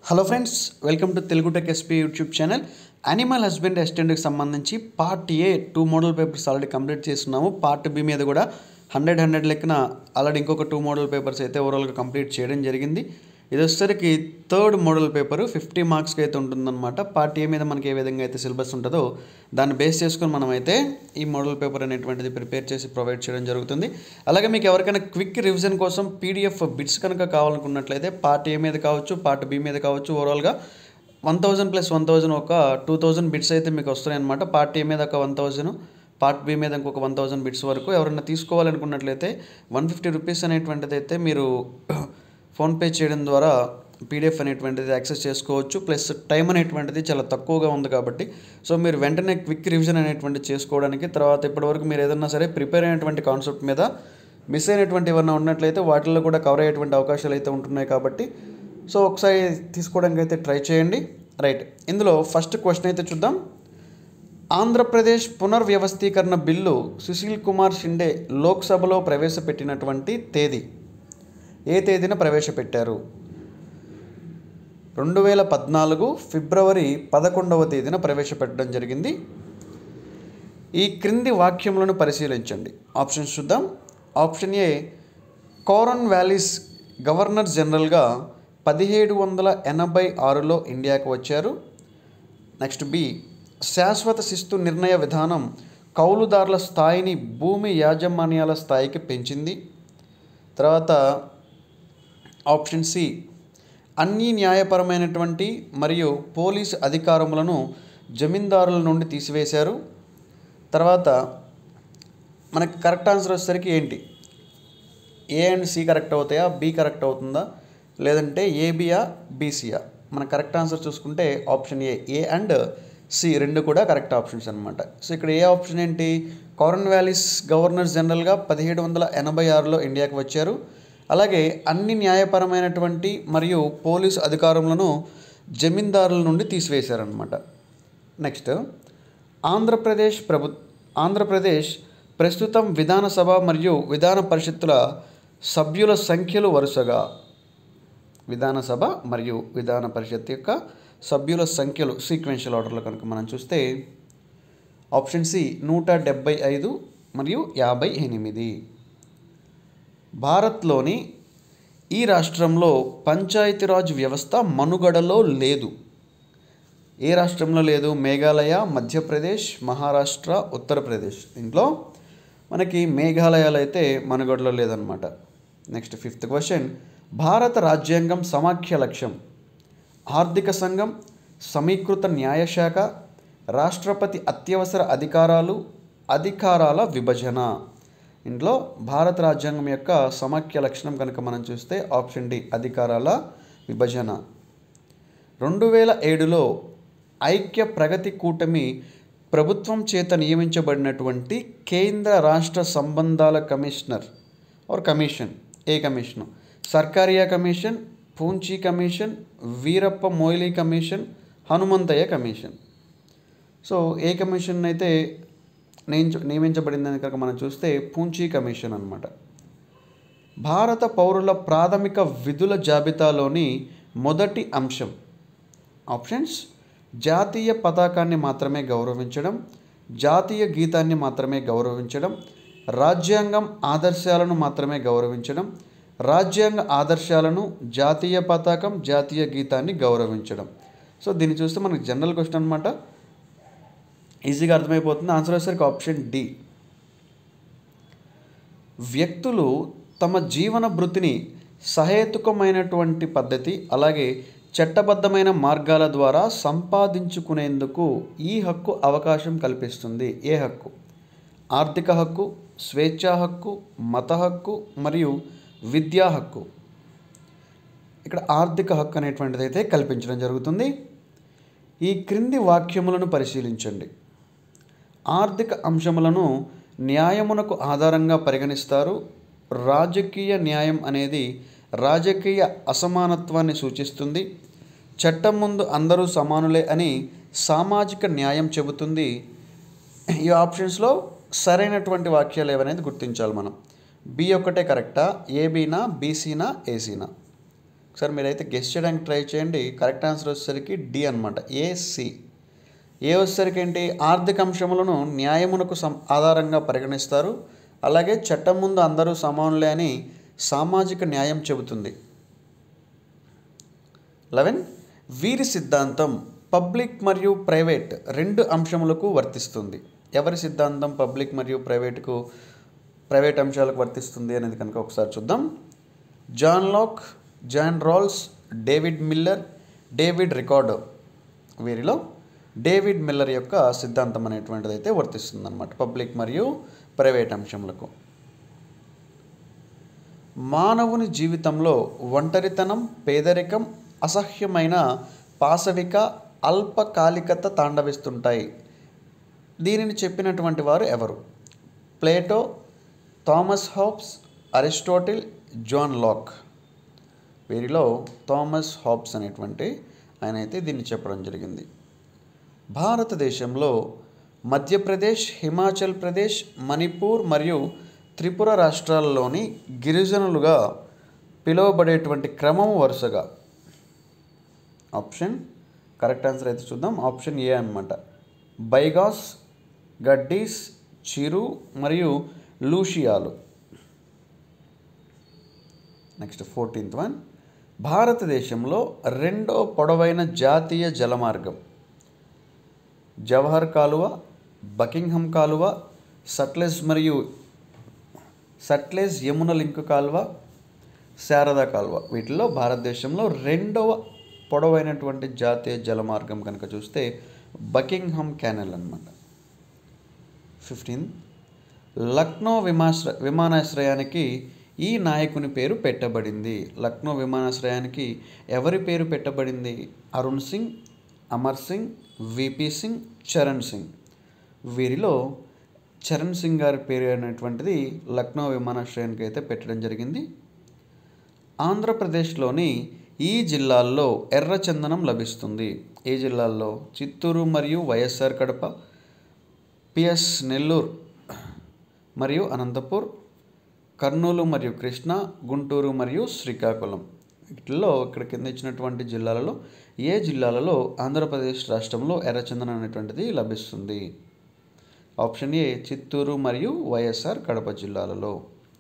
hello friends welcome to Telugu tech SP YouTube channel animal husband అసిస్టెంట్కి సంబంధించి part A two model papers already complete చేస్తున్నాము part B మీద కూడా hundred hundred లెక్కన already ఇంకొక two model papers అయితే ఓవరాల్గా కంప్లీట్ చేయడం జరిగింది ఇది వచ్చేసరికి థర్డ్ మోడల్ పేపర్ ఫిఫ్టీ మార్క్స్కి అయితే ఉంటుందన్నమాట పార్ట్ ఏ మీద మనకి ఏ విధంగా అయితే సిలబస్ ఉంటుందో దాన్ని బేస్ చేసుకొని మనం అయితే ఈ మోడల్ పేపర్ అనేటువంటిది ప్రిపేర్ చేసి ప్రొవైడ్ చేయడం జరుగుతుంది అలాగే మీకు ఎవరికైనా క్విక్ రివిజన్ కోసం పీడిఎఫ్ బిట్స్ కనుక కావాలనుకున్నట్లయితే పార్ట్ ఏ మీద కావచ్చు పార్ట్ బి మీద కావచ్చు ఓవరాల్గా one thousand plus one thousand ఒక టూ థౌజండ్ బిట్స్ అయితే మీకు వస్తున్నాయి అనమాట పార్ట్ ఏ మీద ఒక వన్ థౌజండ్ పార్ట్ బి మీద ఇంకొక వన్ థౌజండ్ బిట్స్ వరకు ఎవరైనా తీసుకోవాలనుకున్నట్లయితే వన్ ఫిఫ్టీ రూపీస్ అనేటువంటిది అయితే మీరు ఫోన్పే చేయడం ద్వారా పీడిఎఫ్ అనేటువంటిది యాక్సెస్ చేసుకోవచ్చు ప్లస్ టైం అనేటువంటిది చాలా తక్కువగా ఉంది కాబట్టి సో మీరు వెంటనే క్విక్ రివిజన్ అనేటువంటిది చేసుకోవడానికి తర్వాత ఇప్పటివరకు మీరు ఏదన్నా సరే ప్రిపేర్ అయినటువంటి కాన్సెప్ట్ మీద మిస్ అయినటువంటి ఏమన్నా ఉన్నట్లయితే వాటిల్లో కూడా కవర్ అయ్యేటువంటి అవకాశాలు అయితే ఉంటున్నాయి కాబట్టి సో ఒకసారి తీసుకోవడానికి అయితే ట్రై చేయండి రైట్ ఇందులో ఫస్ట్ క్వశ్చన్ అయితే చూద్దాం ఆంధ్రప్రదేశ్ పునర్వ్యవస్థీకరణ బిల్లు సుశీల్ కుమార్ షిండే లోక్సభలో ప్రవేశపెట్టినటువంటి తేదీ ఏ తేదీన ప్రవేశపెట్టారు రెండు వేల పద్నాలుగు ఫిబ్రవరి పదకొండవ తేదీన ప్రవేశపెట్టడం జరిగింది ఈ క్రింది వాక్యములను పరిశీలించండి ఆప్షన్స్ చూద్దాం option A Cornwallis governor జనరల్గా పదిహేడు వందల ఎనభై ఆరులో ఇండియాకు వచ్చారు నెక్స్ట్ బి శాశ్వత శిస్తు నిర్ణయ విధానం కౌలుదారుల స్థాయిని భూమి యాజమాన్యాల స్థాయికి పెంచింది తర్వాత ఆప్షన్ సి అన్ని న్యాయపరమైనటువంటి మరియు పోలీసు అధికారములను జమీందారుల నుండి తీసివేశారు తర్వాత మనకి కరెక్ట్ ఆన్సర్ వచ్చేసరికి ఏంటి ఏ అండ్ సి కరెక్ట్ అవుతాయా బి కరెక్ట్ అవుతుందా లేదంటే ఏబియా బీసీయా మన కరెక్ట్ ఆన్సర్ చూసుకుంటే option A A and C రెండు కూడా కరెక్ట్ ఆప్షన్స్ అనమాట సో ఇక్కడ ఏ ఆప్షన్ ఏంటి కారన్ వ్యాలీస్ గవర్నర్ జనరల్గా పదిహేడు వందల ఎనభై ఆరులో ఇండియాకి వచ్చారు అలాగే అన్ని న్యాయపరమైనటువంటి మరియు పోలీసు అధికారములను జమీందారుల నుండి తీసివేశారనమాట నెక్స్ట్ ఆంధ్రప్రదేశ్ ప్రభు ఆంధ్రప్రదేశ్ ప్రస్తుతం విధానసభ మరియు విధాన పరిషత్తుల సభ్యుల సంఖ్యలు వరుసగా విధానసభ మరియు విధాన పరిషత్ యొక్క సభ్యుల సంఖ్యలు సీక్వెన్షియల్ ఆర్డర్లో కనుక మనం చూస్తే ఆప్షన్ సి నూట డెబ్బై ఐదు మరియు యాభై ఎనిమిది భారత్లోని ఈ రాష్ట్రంలో పంచాయతీరాజ్ వ్యవస్థ మనుగడలో లేదు ఏ రాష్ట్రంలో లేదు మేఘాలయ మధ్యప్రదేశ్ మహారాష్ట్ర ఉత్తరప్రదేశ్ ఇంట్లో మనకి మేఘాలయాలు అయితే మనుగడలో లేదనమాట నెక్స్ట్ ఫిఫ్త్ క్వశ్చన్ భారత రాజ్యాంగం సమాఖ్య లక్ష్యం ఆర్థిక సంఘం సమీకృత న్యాయశాఖ రాష్ట్రపతి అత్యవసర అధికారాలు అధికారాల విభజన ఇంట్లో భారత రాజ్యాంగం యొక్క సమాఖ్య లక్షణం కనుక మనం చూస్తే ఆప్షన్ డి అధికారాల విభజన రెండు వేల ఏడులో ఐక్య ప్రగతి కూటమి ప్రభుత్వం చేత నియమించబడినటువంటి కేంద్ర రాష్ట్ర సంబంధాల కమిషనర్ ఆర్ కమిషన్ ఏ commission Sarkaria commission Punchhi commission Veerappa Moily commission Hanumanthaiah commission so ఏ కమిషన్ అయితే నియమించ నియమించబడిందని కనుక మనం చూస్తే పూంచి కమిషన్ అనమాట భారత పౌరుల ప్రాథమిక విధుల జాబితాలోని మొదటి అంశం ఆప్షన్స్ జాతీయ పతాకాన్ని మాత్రమే గౌరవించడం జాతీయ గీతాన్ని మాత్రమే గౌరవించడం రాజ్యాంగం ఆదర్శాలను మాత్రమే గౌరవించడం రాజ్యాంగ ఆదర్శాలను జాతీయ పతాకం జాతీయ గీతాన్ని గౌరవించడం సో దీన్ని చూస్తే మనకి జనరల్ క్వశ్చన్ అనమాట ఈజీగా అర్థమైపోతుంది ఆన్సర్ వచ్చేసరికి ఆప్షన్ డి వ్యక్తులు తమ జీవన భృతిని సహేతుకమైనటువంటి పద్ధతి అలాగే చట్టబద్ధమైన మార్గాల ద్వారా సంపాదించుకునేందుకు ఈ హక్కు అవకాశం కల్పిస్తుంది ఏ హక్కు ఆర్థిక హక్కు స్వేచ్ఛా హక్కు మత హక్కు మరియు విద్యా హక్కు ఇక్కడ ఆర్థిక హక్కు అనేటువంటిది అయితే కల్పించడం జరుగుతుంది ఈ క్రింది వాక్యములను పరిశీలించండి ఆర్థిక అంశములను న్యాయమునకు ఆధారంగా పరిగణిస్తారు రాజకీయ న్యాయం అనేది రాజకీయ అసమానత్వాన్ని సూచిస్తుంది చట్టం ముందు అందరూ సమానులే అని సామాజిక న్యాయం చెబుతుంది ఈ ఆప్షన్స్లో సరైనటువంటి వాక్యాలు ఏవనేది గుర్తించాలి మనం బి ఒకటే కరెక్టా ఏబీనా బీసీనా ఏసీనా ఒకసారి మీరైతే గెస్ట్ చేయడానికి ట్రై చేయండి కరెక్ట్ ఆన్సర్ వచ్చేసరికి డి అనమాట ఏసి ఏ వచ్చేసరికి ఏంటి ఆర్థిక అంశములను న్యాయమునకు సం ఆధారంగా పరిగణిస్తారు అలాగే చట్టం ముందు అందరూ సమానులే అని సామాజిక న్యాయం చెబుతుంది లెవెన్ వీరి సిద్ధాంతం పబ్లిక్ మరియు ప్రైవేట్ రెండు అంశములకు వర్తిస్తుంది ఎవరి సిద్ధాంతం పబ్లిక్ మరియు ప్రైవేట్కు ప్రైవేట్ అంశాలకు వర్తిస్తుంది అనేది కనుక ఒకసారి చూద్దాం John Locke John Rawls David Miller David Ricardo వీరిలో డేవిడ్ మిల్లర్ యొక్క సిద్ధాంతం అనేటువంటిది అయితే వర్తిస్తుంది అనమాట పబ్లిక్ మరియు ప్రైవేట్ అంశములకు మానవుని జీవితంలో ఒంటరితనం పేదరికం అసహ్యమైన పాశవిక అల్పకాలికత తాండవిస్తుంటాయి దీనిని చెప్పినటువంటి వారు ఎవరు Plato Thomas Hobbes Aristotle John Locke వీరిలో థామస్ హాబ్స్ అనేటువంటి ఆయన అయితే దీన్ని చెప్పడం జరిగింది భారతదేశంలో మధ్యప్రదేశ్ హిమాచల్ ప్రదేశ్ మణిపూర్ మరియు త్రిపుర రాష్ట్రాల్లోని గిరిజనులుగా పిలువబడేటువంటి క్రమం వరుసగా ఆప్షన్ కరెక్ట్ ఆన్సర్ అయితే చూద్దాం ఆప్షన్ ఏ అనమాట బైగాస్ గడ్డీస్ చిరు మరియు లూషియాలు నెక్స్ట్ ఫోర్టీన్త్ వన్ భారతదేశంలో రెండో పొడవైన జాతీయ జలమార్గం జవహర్ కాలువ బకింగ్హమ్ కాలువ సట్లెజ్ మరియు సట్లెజ్ యమున లింక్ కాలువ శారదా కాలువ వీటిలో భారతదేశంలో రెండవ పొడవైనటువంటి జాతీయ జలమార్గం కనుక చూస్తే బకింగ్హమ్ క్యానల్ అన్నమాట ఫిఫ్టీన్ లక్నో విమాశ్ర విమానాశ్రయానికి ఈ నాయకుని పేరు పెట్టబడింది లక్నో విమానాశ్రయానికి ఎవరి పేరు పెట్టబడింది అరుణ్ సింగ్ అమర్ సింగ్ విపి సింగ్ చరణ్ సింగ్ వీరిలో చరణ్ సింగ్ గారి పేరు అనేటువంటిది లక్నో విమానాశ్రయానికి అయితే పెట్టడం జరిగింది ఆంధ్రప్రదేశ్లోని ఈ జిల్లాల్లో ఎర్రచందనం లభిస్తుంది ఈ జిల్లాల్లో చిత్తూరు మరియు వైఎస్ఆర్ కడప పిఎస్ నెల్లూరు మరియు అనంతపూర్ కర్నూలు మరియు కృష్ణా గుంటూరు మరియు శ్రీకాకుళం వీటిల్లో ఇక్కడ కింద ఇచ్చినటువంటి జిల్లాలలో ఏ జిల్లాలలో ఆంధ్రప్రదేశ్ రాష్ట్రంలో ఎర్రచందనం అనేటువంటిది లభిస్తుంది ఆప్షన్ ఏ చిత్తూరు మరియు వైఎస్ఆర్ కడప జిల్లాలలో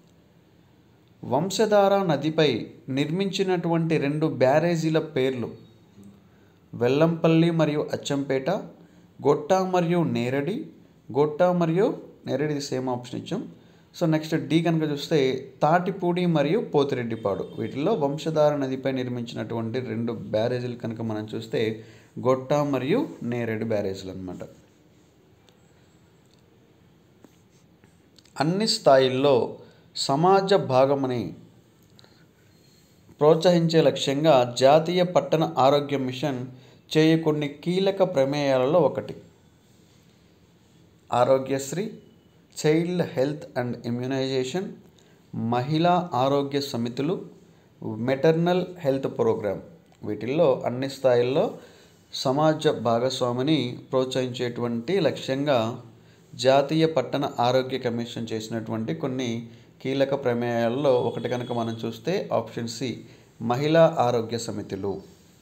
వంశధార నదిపై నిర్మించినటువంటి రెండు బ్యారేజీల పేర్లు వెల్లంపల్లి మరియు అచ్చంపేట గొట్ట మరియు నేరడి గొట్ట మరియు నేరడి సేమ్ ఆప్షన్ ఇచ్చాం సో నెక్స్ట్ డి కనుక చూస్తే తాటిపూడి మరియు పోతిరెడ్డిపాడు వీటిల్లో వంశధార నదిపై నిర్మించినటువంటి రెండు బ్యారేజీలు కనుక మనం చూస్తే గొట్ట మరియు నేరేడు బ్యారేజీలు అనమాట అన్ని స్థాయిల్లో సమాజ భాగమని ప్రోత్సహించే లక్ష్యంగా జాతీయ పట్టణ ఆరోగ్య మిషన్ చేయు కొన్ని కీలక ప్రమేయాలలో ఒకటి Aarogyasri child health and immunisation మహిళా ఆరోగ్య సమితులు మెటర్నల్ హెల్త్ ప్రోగ్రామ్ వీటిల్లో అన్ని స్థాయిల్లో సమాజ భాగస్వామిని ప్రోత్సహించేటువంటి లక్ష్యంగా జాతీయ పట్టణ ఆరోగ్య కమిషన్ చేసినటువంటి కొన్ని కీలక ప్రమేయాల్లో ఒకటి కనుక మనం చూస్తే ఆప్షన్ సి మహిళా ఆరోగ్య సమితులు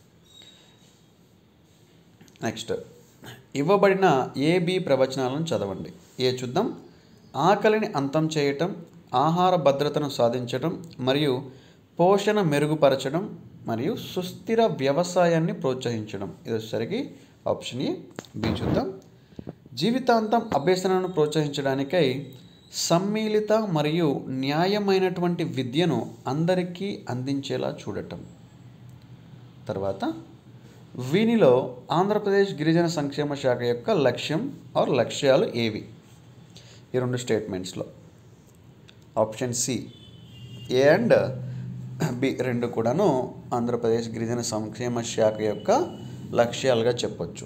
నెక్స్ట్ ఇవ్వబడిన ఏబి ప్రవచనాలను చదవండి ఏ చూద్దాం ఆకలిని అంతం చేయటం ఆహార భద్రతను సాధించటం మరియు పోషణ మెరుగుపరచడం మరియు సుస్థిర వ్యవసాయాన్ని ప్రోత్సహించడం ఇది వచ్చేసరికి ఆప్షన్ ఏ బి చూద్దాం జీవితాంతం అభ్యసనను ప్రోత్సహించడానికై సమ్మిళిత మరియు న్యాయమైనటువంటి విద్యను అందరికీ అందించేలా చూడటం తర్వాత వీనిలో ఆంధ్రప్రదేశ్ గిరిజన సంక్షేమ శాఖ యొక్క లక్ష్యం ఆర్ లక్ష్యాలు ఏవి ఈ రెండు స్టేట్మెంట్స్లో option C A and B రెండు కూడాను ఆంధ్రప్రదేశ్ గిరిజన సంక్షేమ శాఖ యొక్క లక్ష్యాలుగా చెప్పొచ్చు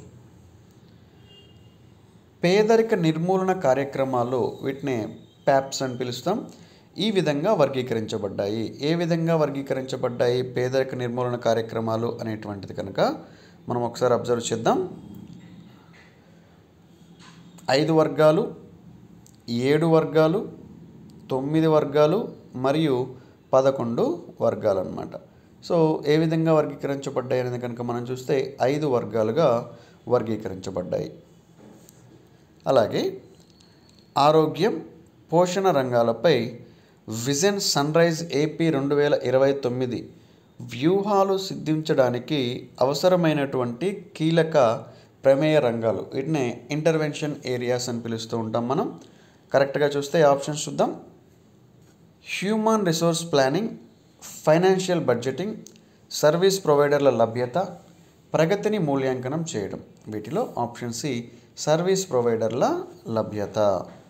పేదరిక నిర్మూలన కార్యక్రమాలు వీటిని ప్యాప్స్ అని పిలుస్తాం ఈ విధంగా వర్గీకరించబడ్డాయి ఏ విధంగా వర్గీకరించబడ్డాయి పేదరిక నిర్మూలన కార్యక్రమాలు అనేటువంటిది కనుక మనం ఒకసారి అబ్జర్వ్ చేద్దాం ఐదు వర్గాలు ఏడు వర్గాలు తొమ్మిది వర్గాలు మరియు పదకొండు వర్గాలు అన్నమాట సో ఏ విధంగా వర్గీకరించబడ్డాయి అనేది కనుక మనం చూస్తే ఐదు వర్గాలుగా వర్గీకరించబడ్డాయి అలాగే ఆరోగ్యం పోషణ రంగాలపై విజన్ సన్ రైజ్ ఏపీ రెండు వేల ఇరవై తొమ్మిది వ్యూహాలు సిద్ధించడానికి అవసరమైనటువంటి కీలక ప్రమేయ రంగాలు వీటినే ఇంటర్వెన్షన్ ఏరియాస్ అని పిలుస్తూ ఉంటాం మనం కరెక్ట్గా చూస్తే ఆప్షన్స్ చూద్దాం human resource planning financial budgeting service ప్రొవైడర్ల లభ్యత ప్రగతిని మూల్యాంకనం చేయడం వీటిలో ఆప్షన్ సి సర్వీస్ ప్రొవైడర్ల లభ్యత